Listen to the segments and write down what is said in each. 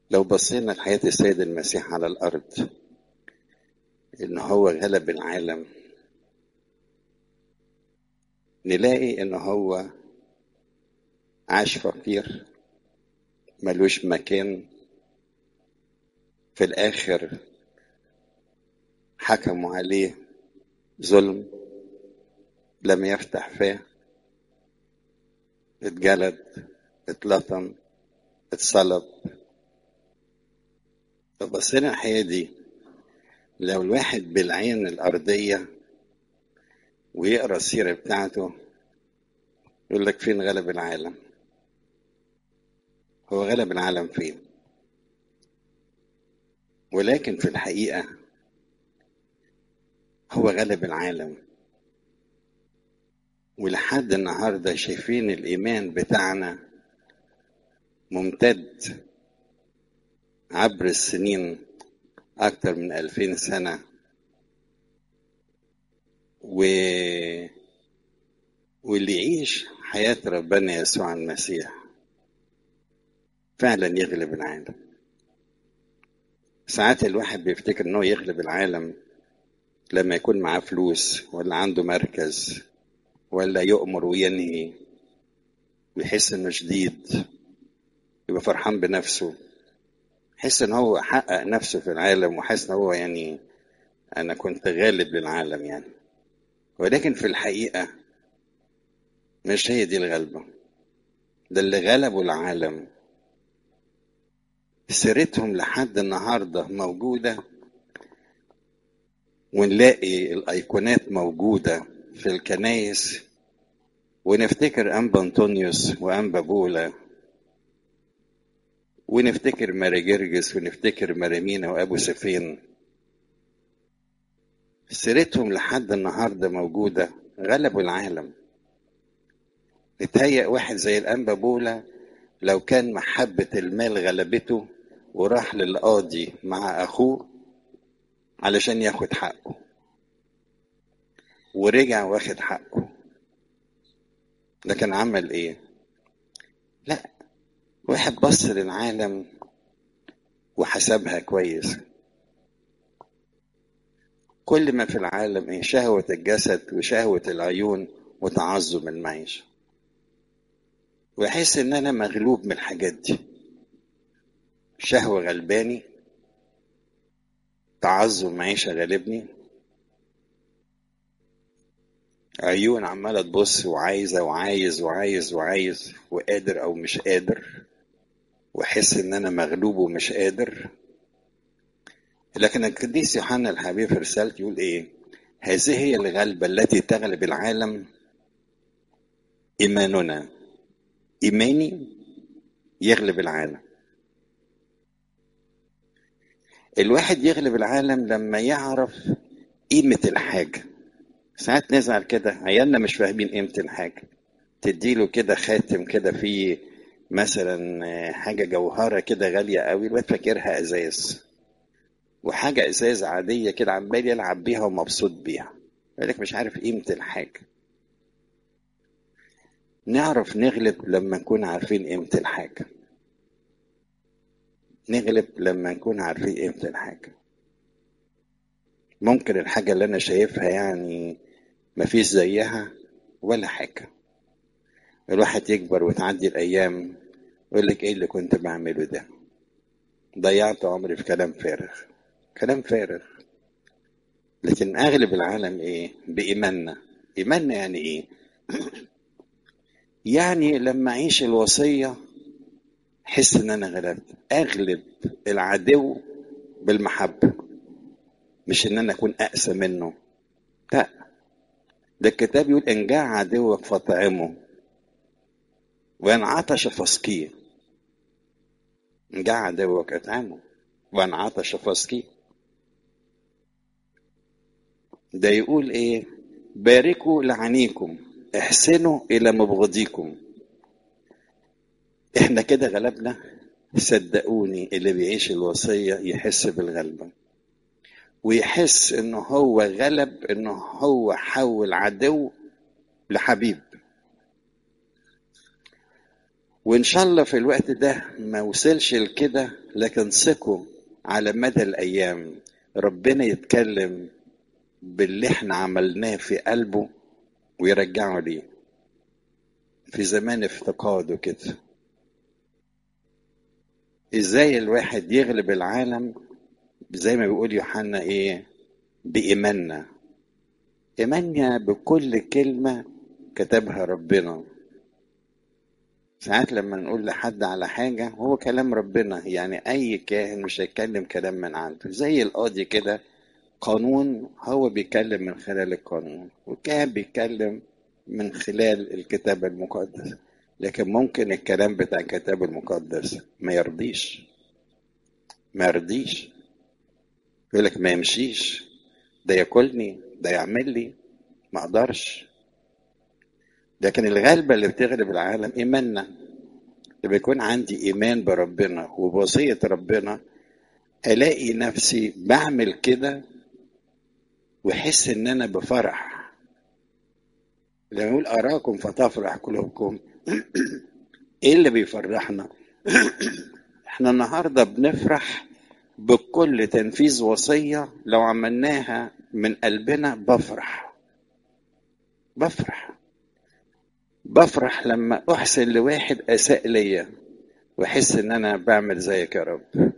لو بصينا لحياة السيد المسيح على الأرض إن هو غلب العالم نلاقي إن هو عاش فقير ملوش مكان في الآخر حكموا عليه ظلم لم يفتح فاه اتجلد اتلطم اتصلب لو بصينا الحياة دي لو الواحد بالعين الأرضية ويقرأ السيرة بتاعته يقول لك فين غلب العالم هو غلب العالم فين ولكن في الحقيقة هو غلب العالم ولحد النهاردة شايفين الإيمان بتاعنا ممتد عبر السنين أكتر من ألفين سنة و... واللي يعيش حياة ربنا يسوع المسيح فعلا يغلب العالم ساعات الواحد بيفتكر انه يغلب العالم لما يكون معاه فلوس ولا عنده مركز ولا يؤمر وينهي ويحس انه شديد يبقى فرحان بنفسه يحس ان هو حقق نفسه في العالم وحاسس ان هو يعني انا كنت غالب للعالم يعني ولكن في الحقيقة مش هي دي الغلبة ده اللي غلبوا العالم سيرتهم لحد النهاردة موجودة ونلاقي الأيقونات موجودة في الكنايس ونفتكر أنبا أنطونيوس وأنبا بولا ونفتكر ماري جرجس ونفتكر مريمينا وأبو سفين سيرتهم لحد النهاردة موجودة غلبوا العالم اتهيأ واحد زي الأنبا بولا لو كان محبة المال غلبته وراح للقاضي مع أخوه علشان ياخد حقه ورجع واخد حقه لكن عمل ايه لا واحد بص للعالم وحسبها كويس كل ما في العالم ايه شهوة الجسد وشهوة العيون وتعظم المعيشة ويحس ان انا مغلوب من الحاجات دي شهوة غلباني تعظم معيشة غالبني عيون عمالة تبص وعايزة وعايز وعايز وعايز وقادر أو مش قادر وأحس إن أنا مغلوب ومش قادر لكن القديس يوحنا الحبيب في رسالته يقول إيه؟ هذه هي الغلبة التي تغلب العالم إيماننا إيماني يغلب العالم الواحد يغلب العالم لما يعرف قيمة الحاجة ساعات نزعل كده عيالنا مش فاهمين قيمة الحاجة تديله كده خاتم كده فيه مثلا حاجة جوهرة كده غالية قوي الواد فاكرها ازاز وحاجة ازاز عادية كده عمال يلعب بيها ومبسوط بيها يقول لك مش عارف قيمة الحاجة نعرف نغلب لما نكون عارفين قيمة الحاجة نغلب لما نكون عارفين قيمة الحاجة ممكن الحاجة اللي أنا شايفها يعني مفيش زيها ولا حاجة الواحد يكبر وتعدي الأيام يقول لك إيه اللي كنت بعمله ده ضيعت عمري في كلام فارغ كلام فارغ لكن أغلب العالم إيه بإيماننا إيماننا يعني إيه يعني لما أعيش الوصية أحس إن أنا غلبت أغلب العدو بالمحبة مش إن أنا أكون أقسى منه لا ده الكتاب يقول إن جاع عدوك فاطعمه وإن عطش فاسقيه إن جاع عدوك اطعمه وإن عطش فاسقيه ده يقول إيه باركوا لعنيكم احسنوا إلى مبغضيكم احنا كده غلبنا صدقوني اللي بيعيش الوصية يحس بالغلبة ويحس انه هو غلب انه هو حول عدو لحبيب وإن شاء الله في الوقت ده ما وصلش لكده لكن ثقوا على مدى الأيام ربنا يتكلم باللي احنا عملناه في قلبه ويرجعه ليه في زمان افتقاده كده ازاي الواحد يغلب العالم زي ما بيقول يوحنا ايه بإيماننا إيماننا بكل كلمة كتبها ربنا ساعات لما نقول لحد على حاجة هو كلام ربنا يعني أي كاهن مش هيتكلم كلام من عنده زي القاضي كده قانون هو بيتكلم من خلال القانون والكاهن بيتكلم من خلال الكتاب المقدس لكن ممكن الكلام بتاع الكتاب المقدس ما يرضيش ما يرضيش يقول لك ما يمشيش ده ياكلني ده يعمل لي ما اقدرش لكن الغلبة اللي بتغلب العالم إيماننا لما يكون عندي إيمان بربنا وبوصية ربنا ألاقي نفسي بعمل كده وأحس إن أنا بفرح لما يقول أراكم فتفرح قلوبكم إيه اللي بيفرحنا؟ إحنا النهاردة بنفرح بكل تنفيذ وصية لو عملناها من قلبنا بفرح بفرح بفرح لما احسن لواحد اساء ليا واحس ان انا بعمل زيك يا رب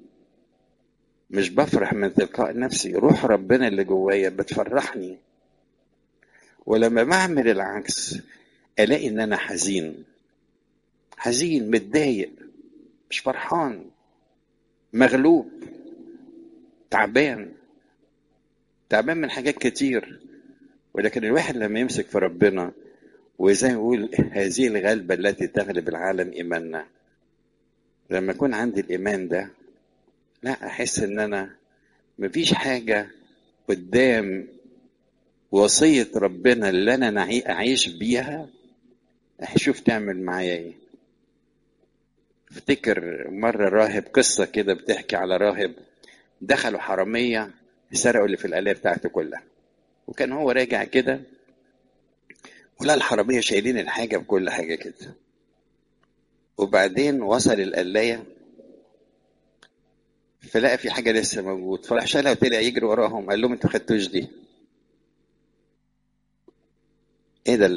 مش بفرح من تلقاء نفسي روح ربنا اللي جوايا بتفرحني ولما بعمل العكس الاقي ان انا حزين حزين متضايق مش فرحان مغلوب تعبان تعبان من حاجات كتير ولكن الواحد لما يمسك في ربنا وزي ما يقول هذه الغلبة التي تغلب العالم إيماننا لما يكون عندي الإيمان ده لا أحس إن أنا مفيش حاجة قدام وصية ربنا اللي أنا أعيش بيها أشوف تعمل معايا إيه افتكر مرة راهب قصة كده بتحكي على راهب دخلوا حرامية سرقوا اللي في الآلية بتاعته كلها وكان هو راجع كده ولا الحرامية شايلين الحاجة بكل حاجة كده وبعدين وصل القلاية فلقى في حاجة لسه موجود فراح شالها وطلع يجري وراهم قال لهم انتوا خدتوش دي ايه ده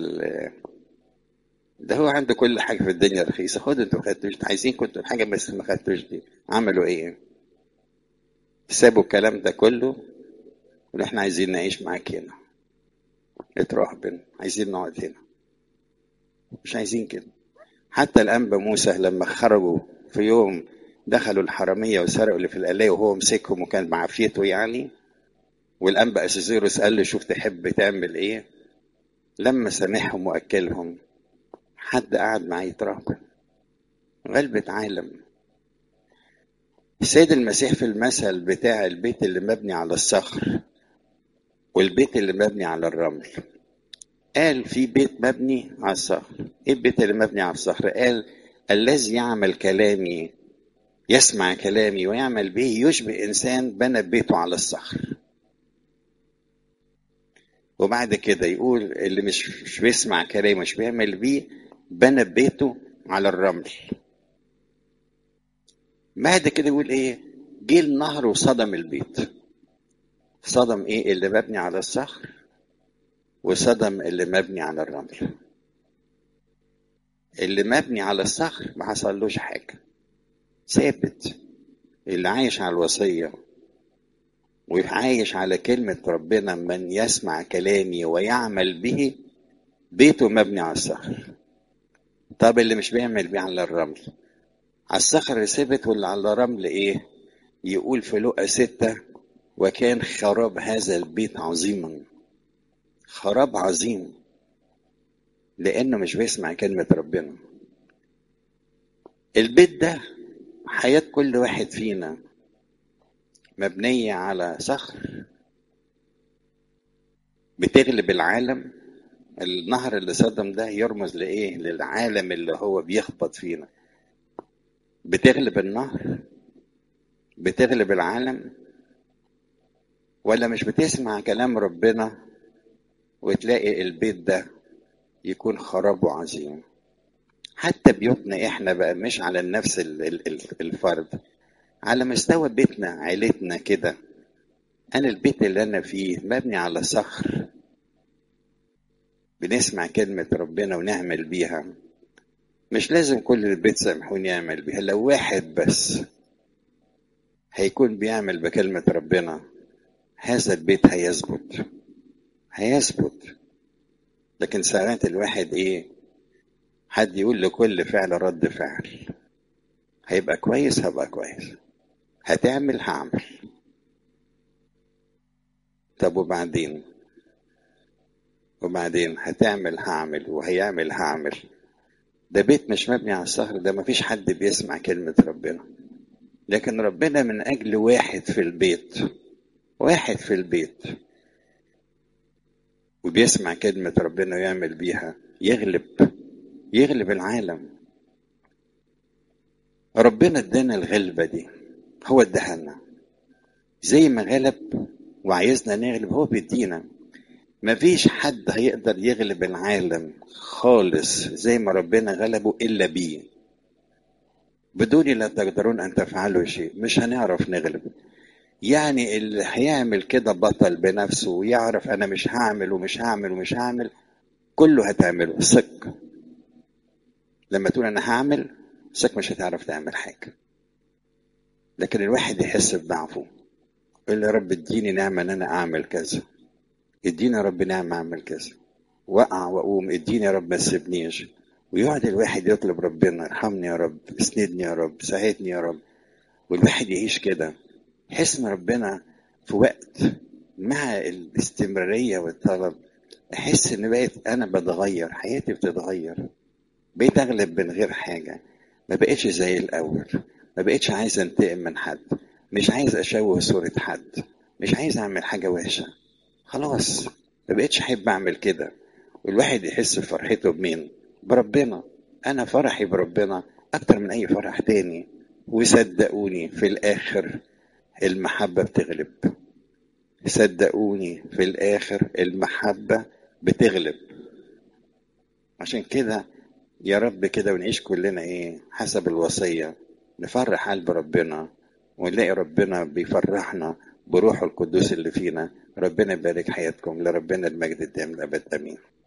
ده هو عنده كل حاجة في الدنيا رخيصة خدوا انتوا خدتوش دي عايزين كنتوا الحاجة بس ما خدتوش دي عملوا ايه سابوا الكلام ده كله ولا احنا عايزين نعيش معاك هنا اترهبن عايزين نقعد هنا مش عايزين كده حتى الأنبا موسى لما خرجوا في يوم دخلوا الحرامية وسرقوا اللي في القلاية وهو مسكهم وكان بعافيته يعني والأنبا أسيزيروس قال له شوف تحب تعمل إيه لما سامحهم وأكلهم حد قعد معاه يترهبن غلبة عالم السيد المسيح في المثل بتاع البيت اللي مبني على الصخر والبيت اللي مبني على الرمل قال في بيت مبني على الصخر ايه البيت اللي مبني على الصخر قال الذي يعمل كلامي يسمع كلامي ويعمل به يشبه انسان بنى بيته على الصخر وبعد كده يقول اللي مش مش بيسمع كلامي مش بيعمل بيه بنى بيته على الرمل بعد كده يقول ايه جه النهر وصدم البيت صدم ايه اللي مبني على الصخر وصدم اللي مبني على الرمل اللي مبني على الصخر ما حصلوش حاجه ثابت اللي عايش على الوصيه وعايش على كلمة ربنا من يسمع كلامي ويعمل به بيته مبني على الصخر طب اللي مش بيعمل بيه على الرمل على الصخر ثبت واللي على الرمل ايه يقول في لقا ستة وكان خراب هذا البيت عظيما خراب عظيم لانه مش بيسمع كلمة ربنا البيت ده حياة كل واحد فينا مبنية على صخر بتغلب العالم النهر اللي صدم ده يرمز لإيه؟ للعالم اللي هو بيخبط فينا بتغلب النهر بتغلب العالم ولا مش بتسمع كلام ربنا وتلاقي البيت ده يكون خرابه عظيم حتى بيوتنا احنا بقى مش على نفس ال- ال- ال- الفرد على مستوى بيتنا عيلتنا كده انا البيت اللي انا فيه مبني على صخر بنسمع كلمة ربنا ونعمل بيها مش لازم كل البيت سامحوني يعمل بيها لو واحد بس هيكون بيعمل بكلمة ربنا هذا البيت هيثبت هيثبت لكن ساعات الواحد ايه حد يقول لكل فعل رد فعل هيبقى كويس هبقى كويس هتعمل هعمل طب وبعدين وبعدين هتعمل هعمل وهيعمل هعمل ده بيت مش مبني على الصخر ده مفيش حد بيسمع كلمة ربنا لكن ربنا من أجل واحد في البيت واحد في البيت وبيسمع كلمة ربنا ويعمل بيها يغلب يغلب العالم ربنا ادانا الغلبة دي هو اداها لنا زي ما غلب وعايزنا نغلب هو بيدينا مفيش حد هيقدر يغلب العالم خالص زي ما ربنا غلبه إلا بيه بدون لا تقدرون أن تفعلوا شيء مش هنعرف نغلب يعني اللي هيعمل كده بطل بنفسه ويعرف أنا مش هعمل ومش هعمل ومش هعمل كله هتعمله ثق لما تقول أنا هعمل ثق مش هتعرف تعمل حاجة لكن الواحد يحس بضعفه يقول يا رب اديني نعمة ان انا اعمل كذا اديني يا رب نعمة اعمل كذا وقع واقوم اديني يا رب ما تسيبنيش ويقعد الواحد يطلب ربنا ارحمني يا رب اسندني يا رب ساعدني يا رب والواحد يعيش كده يحس ان ربنا في وقت مع الاستمرارية والطلب احس ان بقيت انا بتغير حياتي بتتغير بقيت اغلب من غير حاجة ما بقتش زي الاول ما بقتش عايز انتقم من حد مش عايز اشوه صورة حد مش عايز اعمل حاجة وحشة خلاص ما بقتش احب اعمل كده والواحد يحس بفرحته بمين بربنا انا فرحي بربنا اكتر من اي فرح تاني وصدقوني في الاخر المحبة بتغلب صدقوني في الاخر المحبة بتغلب عشان كده يا رب كده ونعيش كلنا ايه حسب الوصية نفرح قلب ربنا ونلاقي ربنا بيفرحنا بروح القدوس اللي فينا ربنا يبارك حياتكم لربنا المجد الدائم الابد امين